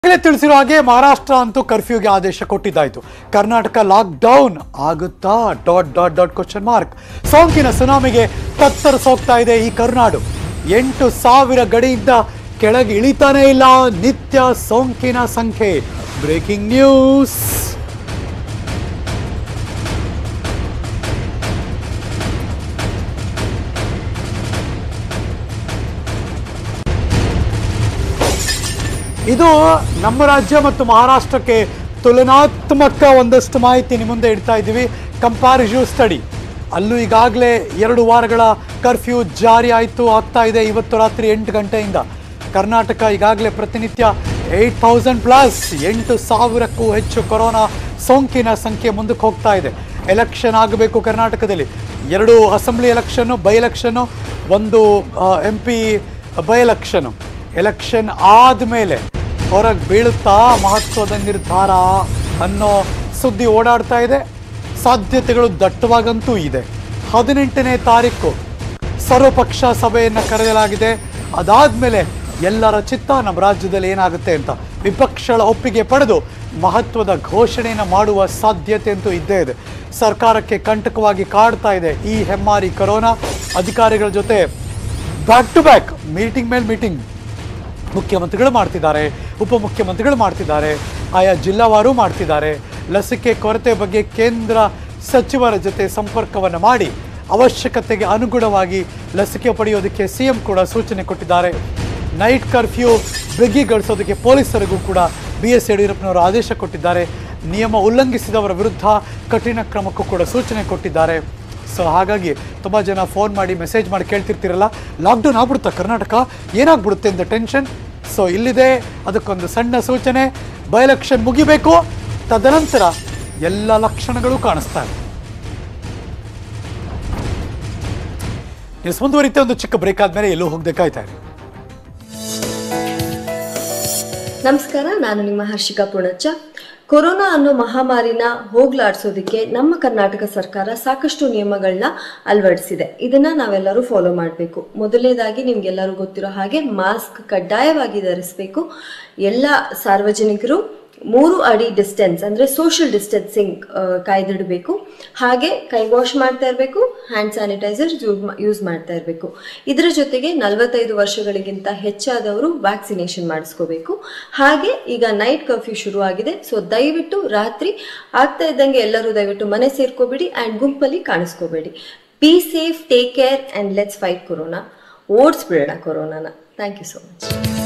ಈಗಲೇ ತಿಳಿಸಿರೋ ಹಾಗೆ ಮಹಾರಾಷ್ಟ್ರ ಅಂತೂ ಕರ್ಫ್ಯೂಗೆ ಆದೇಶ ಕೊಟ್ಟಿದ್ದಾಯ್ತು ಕರ್ನಾಟಕ ಲಾಕ್ ಡೌನ್ ಆಗುತ್ತಾ dot dot dot question mark ಸೋಂಕಿನ ಸುನಾಮಿಗೆ ತತ್ತರಿಸೋಗ್ತಾ ಇದೆ ಈ ಕರುನಾಡು ಎಂಟು ಸಾವಿರ ಗಡಿಯಿಂದ ಕೆಳಗೆ ಇಳಿತಾನೇ ಇಲ್ಲ ನಿತ್ಯ ಸೋಂಕಿನ ಸಂಖ್ಯೆ ಬ್ರೇಕಿಂಗ್ ನ್ಯೂಸ್ ಇದು ನಮ್ಮ ರಾಜ್ಯ ಮತ್ತು ಮಹಾರಾಷ್ಟ್ರಕ್ಕೆ ತುಲನಾತ್ಮಕ ಒಂದಷ್ಟು ಮಾಹಿತಿ ನಿಮ್ಮ ಮುಂದೆ ಇಡ್ತಾ ಇದ್ದೀವಿ ಕಂಪಾರಿಸಿವ್ ಸ್ಟಡಿ ಅಲ್ಲೂ ಈಗಾಗಲೇ ಎರಡು ವಾರಗಳ ಕರ್ಫ್ಯೂ ಜಾರಿ ಆಯಿತು ಆಗ್ತಾ ಇದೆ ಇವತ್ತು ರಾತ್ರಿ ಎಂಟು ಗಂಟೆಯಿಂದ ಕರ್ನಾಟಕ ಈಗಾಗಲೇ ಪ್ರತಿನಿತ್ಯ ಏಯ್ಟ್ ಥೌಸಂಡ್ ಪ್ಲಸ್ ಎಂಟು ಸಾವಿರಕ್ಕೂ ಹೆಚ್ಚು ಕೊರೋನಾ ಸೋಂಕಿನ ಸಂಖ್ಯೆ ಮುಂದಕ್ಕೆ ಹೋಗ್ತಾ ಇದೆ ಎಲೆಕ್ಷನ್ ಆಗಬೇಕು ಕರ್ನಾಟಕದಲ್ಲಿ ಎರಡು ಅಸೆಂಬ್ಲಿ ಎಲೆಕ್ಷನ್ನು ಬೈ ಎಲೆಕ್ಷನ್ನು ಒಂದು M P by election election ಆದಮೇಲೆ ಹೊರಗೆ ಬೀಳುತ್ತಾ ಮಹತ್ವದ ನಿರ್ಧಾರ ಅನ್ನೋ ಸುದ್ದಿ ಓಡಾಡ್ತಾ ಇದೆ ಸಾಧ್ಯತೆಗಳು ದಟ್ಟವಾಗಂತೂ ಇದೆ ಹದಿನೆಂಟನೇ ತಾರೀಕು ಸರ್ವಪಕ್ಷ ಸಭೆಯನ್ನು ಕರೆಯಲಾಗಿದೆ ಅದಾದ್ಮೇಲೆ ಎಲ್ಲರ ಚಿತ್ತ ನಮ್ಮ ರಾಜ್ಯದಲ್ಲಿ ಏನಾಗುತ್ತೆ ಅಂತ ವಿಪಕ್ಷಗಳ ಒಪ್ಪಿಗೆ ಪಡೆದು ಮಹತ್ವದ ಘೋಷಣೆಯನ್ನು ಮಾಡುವ ಸಾಧ್ಯತೆ ಅಂತೂ ಇದ್ದೇ ಇದೆ ಸರ್ಕಾರಕ್ಕೆ ಕಂಟಕವಾಗಿ ಕಾಡ್ತಾ ಇದೆ ಈ ಹೆಮ್ಮಾರಿ ಕೊರೋನಾ ಅಧಿಕಾರಿಗಳ ಜೊತೆ ಬ್ಯಾಕ್ ಟು ಬ್ಯಾಕ್ ಮೀಟಿಂಗ್ ಮೇಲೆ ಮೀಟಿಂಗ್ ಮುಖ್ಯಮಂತ್ರಿಗಳು ಮಾಡ್ತಿದ್ದಾರೆ ಉಪಮುಖ್ಯಮಂತ್ರಿಗಳು ಮಾಡ್ತಿದ್ದಾರೆ ಆಯಾ ಜಿಲ್ಲಾವಾರು ಮಾಡ್ತಿದ್ದಾರೆ ಲಸಿಕೆ ಕೊರತೆ ಬಗ್ಗೆ ಕೇಂದ್ರ ಸಚಿವರ ಜೊತೆ ಸಂಪರ್ಕವನ್ನು ಮಾಡಿ ಅವಶ್ಯಕತೆಗೆ ಅನುಗುಣವಾಗಿ ಲಸಿಕೆ ಪಡೆಯೋದಕ್ಕೆ ಸಿಎಂ ಕೂಡ ಸೂಚನೆ ಕೊಟ್ಟಿದ್ದಾರೆ ನೈಟ್ ಕರ್ಫ್ಯೂ ಬಿಗಿಗೊಳಿಸೋದಕ್ಕೆ ಪೊಲೀಸರಿಗೂ ಕೂಡ ಬಿ ಎಸ್ ಯಡಿಯೂರಪ್ಪನವರು ಆದೇಶ ಕೊಟ್ಟಿದ್ದಾರೆ ನಿಯಮ ಉಲ್ಲಂಘಿಸಿದವರ ವಿರುದ್ಧ ಕಠಿಣ ಕ್ರಮಕ್ಕೂ ಕೂಡ ಸೂಚನೆ ಕೊಟ್ಟಿದ್ದಾರೆ ಸೊ ಹಾಗಾಗಿ ತುಂಬ ಜನ ಫೋನ್ ಮಾಡಿ ಮೆಸೇಜ್ ಮಾಡಿ ಕೇಳ್ತಿರ್ತೀರಲ್ಲ ಲಾಕ್ಡೌನ್ ಆಗ್ಬಿಡುತ್ತಾ ಕರ್ನಾಟಕ ಏನಾಗ್ಬಿಡುತ್ತೆ ಅಂತ ಟೆನ್ಷನ್ ಸೊ ಇಲ್ಲಿದೆ ಅದಕ್ಕೊಂದು ಸಣ್ಣ ಸೂಚನೆ ಬೈ ಎಲೆಕ್ಷನ್ ಮುಗಿಬೇಕು ತದನಂತರ ಎಲ್ಲ ಲಕ್ಷಣಗಳು ಕಾಣಿಸ್ತಾ ಇದೆ ನ್ಯೂಸ್ ಮುಂದುವರಿತೆ ಒಂದು ಚಿಕ್ಕ ಬ್ರೇಕ್ ಆದಮೇಲೆ ಎಲ್ಲೂ ಹೋಗದೆ ಕಾಯ್ತಾ ಇದೆ ನಮಸ್ಕಾರ ನಾನು ನಿಮ್ಮ ಹರ್ಷಿಕಾ ಪುಣಚ್ಚ ಕೊರೋನಾ ಅನ್ನೋ ಮಹಾಮಾರಿನ ಹೋಗ್ಲಾಡ್ಸೋದಕ್ಕೆ ನಮ್ಮ ಕರ್ನಾಟಕ ಸರ್ಕಾರ ಸಾಕಷ್ಟು ನಿಯಮಗಳನ್ನ ಅಳವಡಿಸಿದೆ ಇದನ್ನ ನಾವೆಲ್ಲರೂ ಫಾಲೋ ಮಾಡಬೇಕು ಮೊದಲನೇದಾಗಿ ನಿಮ್ಗೆಲ್ಲರೂ ಗೊತ್ತಿರೋ ಹಾಗೆ ಮಾಸ್ಕ್ ಕಡ್ಡಾಯವಾಗಿ ಧರಿಸಬೇಕು ಎಲ್ಲ ಸಾರ್ವಜನಿಕರು ಮೂರು ಅಡಿ ಡಿಸ್ಟೆನ್ಸ್ ಅಂದ್ರೆ ಸೋಷಿಯಲ್ ಡಿಸ್ಟೆನ್ಸಿಂಗ್ ಕಾಯ್ದಿಡಬೇಕು ಹಾಗೆ ಕೈ ವಾಶ್ ಮಾಡ್ತಾ ಇರಬೇಕು ಹ್ಯಾಂಡ್ ಸ್ಯಾನಿಟೈಸರ್ ಯೂಸ್ ಮಾಡ್ತಾ ಇರಬೇಕು ಇದರ ಜೊತೆಗೆ ನಲವತ್ತೈದು ವರ್ಷಗಳಿಗಿಂತ ಹೆಚ್ಚಾದವರು ವ್ಯಾಕ್ಸಿನೇಷನ್ ಮಾಡಿಸ್ಕೋಬೇಕು ಹಾಗೆ ಈಗ ನೈಟ್ ಕರ್ಫ್ಯೂ ಶುರು ಆಗಿದೆ ಸೊ ದಯವಿಟ್ಟು ರಾತ್ರಿ ಆಗ್ತಾ ಇದ್ದಂಗೆ ಎಲ್ಲರೂ ದಯವಿಟ್ಟು ಮನೆ ಸೇರ್ಕೋಬೇಡಿ ಆ್ಯಂಡ್ ಗುಂಪಲ್ಲಿ ಕಾಣಿಸ್ಕೋಬೇಡಿ be safe take care and let's fight corona ಓಡಿಸ್ಬಿಡೋಣ ಕೊರೋನಾನ ಥ್ಯಾಂಕ್ ಯು ಸೊ ಮಚ್